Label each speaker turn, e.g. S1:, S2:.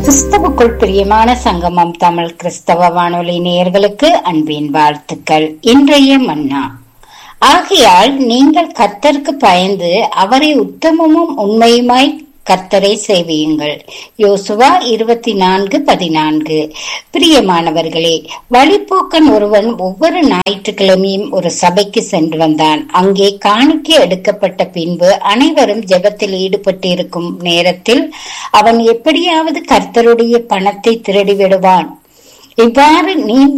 S1: கிறிஸ்தவுக்குள் பிரியமான சங்கமம் தமிழ் கிறிஸ்தவ வானொலி நேயர்களுக்கு அன்பின் வாழ்த்துக்கள் இன்றைய மன்னா ஆகையால் நீங்கள் கர்த்தருக்கு பயந்து அவரை உத்தமமும் உண்மையுமாய் கர்த்தரை சேவியுங்கள் யோசுவா இருபத்தி நான்கு பதினான்கு பிரியமானவர்களே வழிப்போக்கன் ஒருவன் ஒவ்வொரு ஞாயிற்றுக்கிழமையும் ஒரு சபைக்கு சென்று வந்தான் அங்கே காணிக்கை எடுக்கப்பட்ட பின்பு அனைவரும் ஜெபத்தில் ஈடுபட்டிருக்கும் நேரத்தில் அவன் எப்படியாவது கர்த்தருடைய பணத்தை திருடி விடுவான் இவ்வாறு நீண்ட